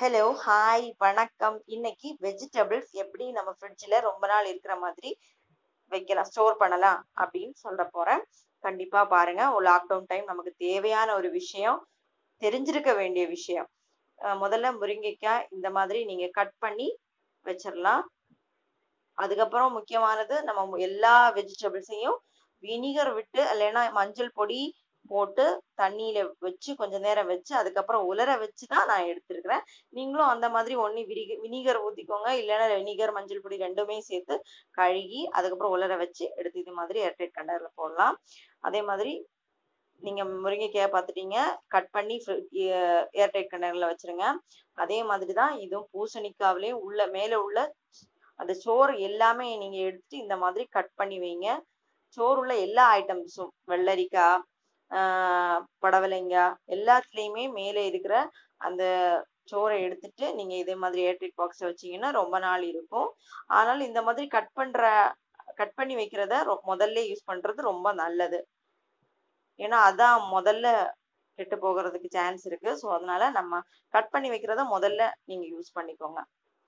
Hello, hi, வணக்கம். இன்னைக்கு vegetables எப்படி நம்ம ஃப்ரிட்ஜ்ல ரொம்ப நாள் இருக்கிற மாதிரி வைக்கலாம், ஸ்டோர் பண்ணலாம் அப்படின்னு சொல்லப் போறேன். கண்டிப்பா பாருங்க. ஒரு லாக்டவுன் டைம் நமக்கு தேவையான ஒரு விஷயம், தெரிஞ்சிருக்க வேண்டிய விஷயம். அ முதல்ல முருங்கைக்காய் இந்த மாதிரி நீங்க கட் பண்ணி வச்சிரலாம். அதுக்கப்புறம் முக்கியமானது நம்ம மு எல்லா வெஜிடபிள்ஸையும் வினிகர் விட்டு இல்லைன்னா மஞ்சள் பொடி போட்டு தண்ணீல வச்சு கொஞ்ச நேரம் வச்சு அதுக்கப்புறம் உலர வச்சு தான் நான் எடுத்திருக்கிறேன். நீங்களும் அந்த மாதிரி ஒண்ணு விரிக வினிகர் ஊத்திக்கோங்க. இல்லைன்னா வினிகர், மஞ்சள் பொடி 2மே சேர்த்து கழுகி அதுக்கப்புறம் உலர வச்சு எடுத்து இது மாதிரி ஏர்டைட் கண்டெய்னர்ல போடலாம். அதே மாதிரி நீங்க முருங்கைக்காய பார்த்துட்டீங்க. கட் பண்ணி ஃப்ரி எ ஏர்டைட் கண்டெய்னர்ல வச்சுருங்க. அதே மாதிரி தான் இதுவும் பூசணிக்காவிலயும் உள்ள மேல உள்ள அந்த சோறு எல்லாமே நீங்க எடுத்துட்டு இந்த மாதிரி கட் பண்ணி வைங்க. சோறு உள்ள எல்லா ஐட்டம்ஸும் வெள்ளரிக்காய், ஆ படவலங்காய் எல்லாத்துலயுமே மேலே இருக்கிற அந்த சோற எடுத்துட்டு நீங்க இதே மாதிரி ஏர்டைட் பாக்ஸ்ல வச்சீங்கன்னா ரொம்ப நாள் இருக்கும். ஆனாலும் இந்த மாதிரி கட் பண்ற கட் பண்ணி வைக்கிறத ரொ முதல்ல யூஸ் பண்றது ரொம்ப நல்லது. ஏன்னா அதான் முதல்ல கெட்டு போகறதுக்கு சான்ஸ் இருக்கு. ஸோ அதனால நம்ம கட் பண்ணி வைக்கிறத முதல்ல நீங்க யூஸ் பண்ணிக்கோங்க.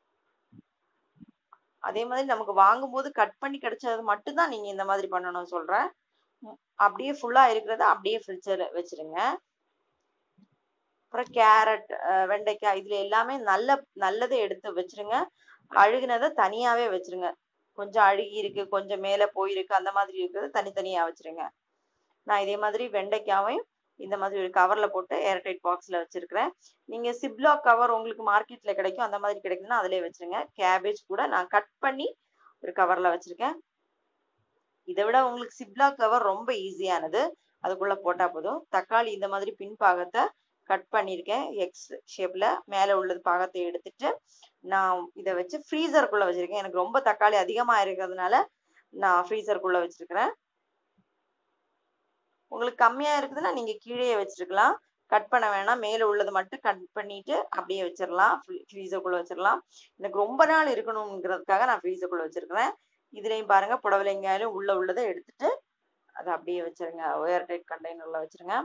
அதே மாதிரி நமக்கு வாங்கும்போது கட் பண்ணி கிடைச்சது மட்டும் தான் நீங்க இந்த மாதிரி பண்ணணும்னு சொல்றேன். ம் அப்படியே ஃபுல்லா இருக்கிறத அப்படியே ஃப்ரிட்ஜ்ல வச்சுருங்க. அப்புறம் கேரட், அ வெண்டைக்காய் இதுல எல்லாமே நல்ல நல்லத எடுத்து வச்சுருங்க. அழுகுனத தனியாவே வச்சுருங்க. கொஞ்சம் அழுகி இருக்கு, கொஞ்சம் மேல போயிருக்கு அந்த மாதிரி இருக்கிறத தனித்தனியா வச்சுருங்க. நான் இதே மாதிரி வெண்டைக்காவையும் இந்த மாதிரி ஒரு கவர்ல போட்டு ஏர்டைட் பாக்ஸ்ல வச்சிருக்கிறேன். நீங்க சிப்லாக் கவர் உங்களுக்கு மார்க்கெட்ல கிடைக்கும். அந்த மாதிரி கிடைக்குதுன்னா அதிலேயே வச்சுருங்க. கேபேஜ் கூட நான் கட் பண்ணி ஒரு கவர்ல வச்சிருக்கேன். இத விட உங்களுக்கு சிப்லாக் கவர் ரொம்ப ஈஸியானது. அதுக்குள்ள போட்டா போதும். தக்காளி இந்த மாதிரி பின் பாகத்த கட் பண்ணியிருக்கேன். எக்ஸ் ஷேப்ல மேல உள்ளது பாகத்த எடுத்துட்டு, நான் இத வச்சு ஃப்ரீசர்க்குள்ள வச்சிருக்கேன். எனக்கு ரொம்ப தக்காளி அதிகமா இருக்கிறதுனால நான் ஃப்ரீசர்க்குள்ள வச்சிருக்கிறேன். உங்களுக்கு கம்மியா இருக்குதுன்னா நீங்க கீழயே வச்சிருக்கலாம். கட் பண்ண வேணாம். மேல உள்ளது மட்டும் கட் பண்ணிட்டு அப்படியே வச்சிரலாம். ஃப்ரீ ஃப்ரீசர்க்குள்ள வச்சிரலாம். எனக்கு ரொம்ப நாள் இருக்கணும்ங்கிறதுக்காக நான் ஃப்ரீசர்க்குள்ள வச்சிருக்கிறேன். இதுலயும் பாருங்க புடவலங்காயிலும் உள்ள உள்ளத எடுத்துட்டு அத அப்படியே வச்சுருங்க. ஏர்டைட் கண்டெய்னர்ல வச்சுருங்க.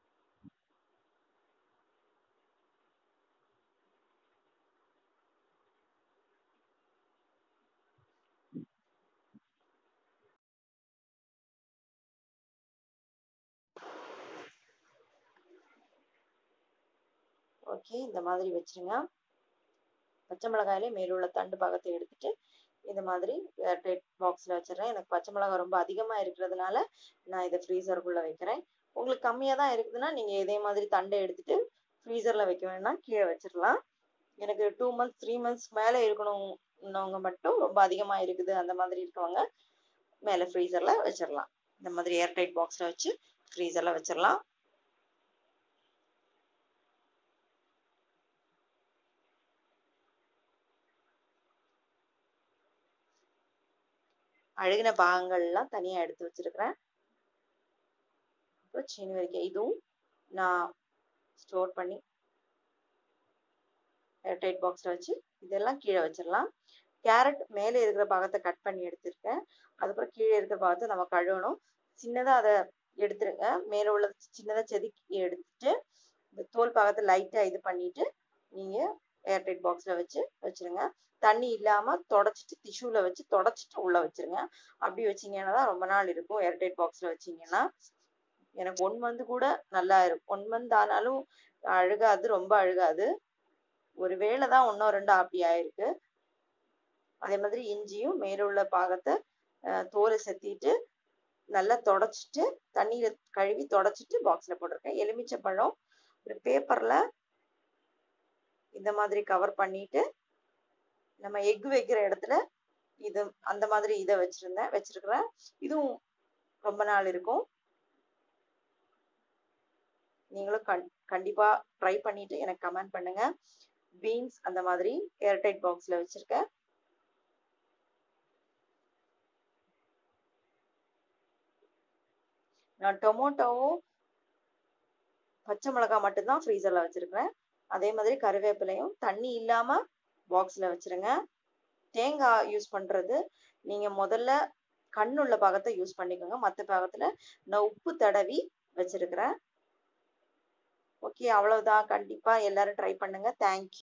ஓகே. இந்த மாதிரி வச்சுருங்க. பச்சை மிளகாயிலயும் மேல உள்ள தண்டு பாகத்த எடுத்துட்டு, இந்த மாதிரி ஏர்டைட் பாக்ஸ்ல வச்சுடுறேன். எனக்கு பச்சை மிளகாய் ரொம்ப அதிகமா இருக்கிறதுனால நான் இத ஃப்ரீசர்க்குள்ள வைக்கிறேன். உங்களுக்கு கம்மியா தான் இருக்குதுன்னா நீங்க இதே மாதிரி தண்ட எடுத்துட்டு ஃப்ரீசர்ல வைக்க வேணாம். கீழ வச்சிரலாம். எனக்கு 2 மந்த்ஸ், 3 மந்த்ஸ் மேல இருக்கணும்னவங்க மட்டும் ரொம்ப அதிகமா இருக்குது அந்த மாதிரி இருக்கவங்க மேல ஃப்ரீசர்ல வச்சிரலாம். இந்த மாதிரி ஏர்டைட் பாக்ஸ்ல வச்சு ஃப்ரீசர்ல வச்சிரலாம். அழுகுன பாகங்கள்லாம் தனியா எடுத்து வச்சிருக்கிறேன். அப்புறம் சீனி வரைக்காய் இதுவும் நான் ஸ்டோர் பண்ணி ஏர்டைட் பாக்ஸ்ல வச்சு இதெல்லாம் கீழ வச்சிரலாம். கேரட் மேல இருக்கிற பாகத்த கட் பண்ணி எடுத்திருக்கேன். அதுக்கப்புறம் கீழ இருக்கிற பாகத்த நம்ம கழுவணும். சின்னதா அத எடுத்துருங்க. மேல உள்ளத சின்னதா செதுக்கி எடுத்துட்டு, இந்த தோல் பாகத்த லைட்டா இது பண்ணிட்டு, நீங்க ஏர்டைட் பாக்ஸ்ல வச்சு வச்சுருங்க. தண்ணி இல்லாம தொடச்சிட்டு டிஷ்யூல வச்சு தொடச்சிட்டு உள்ள வச்சுருங்க. அப்படி வச்சீங்கன்னா தான் ரொம்ப நாள் இருக்கும். ஏர்டைட் பாக்ஸ்ல வச்சீங்கன்னா. எனக்கு 1 மந்த் கூட நல்லா இருக்கும். 1 மந்த் ஆனாலும் அழுகாது, ரொம்ப அழுகாது. ஒரு வேள தான் 1ஓ 2ஓ அப்படி ஆயிருக்கு. அதே மாதிரி இஞ்சியும் மேல உள்ள பாகத்த அ தோல செத்திட்டு, நல்லா தொடச்சிட்டு, தண்ணீல கழுவி தொடச்சிட்டு பாக்ஸ்ல போட்டிருக்கேன். எலுமிச்சம்பழம் ஒரு பேப்பர்ல இந்த மாதிரி கவர் பண்ணிட்டு, நம்ம எக் வைக்கிற இடத்துல இது அந்த மாதிரி இத வச்சிருந்தேன் வச்சிருக்கிறேன். இதுவும் ரொம்ப நாள் இருக்கும். நீங்களும் கண் கண்டிப்பா ட்ரை பண்ணிட்டு எனக்கு கமெண்ட் பண்ணுங்க. பீன்ஸ் அந்த மாதிரி ஏர்டைட் பாக்ஸ்ல வச்சிருக்கேன். நான் டொமேட்டோவும் பச்சை மிளகாய் மட்டும் தான் ஃப்ரீசர்ல வச்சிருக்கிறேன். அதே மாதிரி கறிவேப்பிலையும் தண்ணி இல்லாம பாக்ஸ்ல வச்சுருங்க. தேங்காய் யூஸ் பண்றது நீங்க முதல்ல கண்ணுள்ள பாகத்த யூஸ் பண்ணிக்கோங்க. மத்த பாகத்துல நான் உப்பு தடவி வச்சிருக்கிறேன். ஓகே. அவ்வளவுதான். கண்டிப்பா எல்லாரும் ட்ரை பண்ணுங்க. Thank you.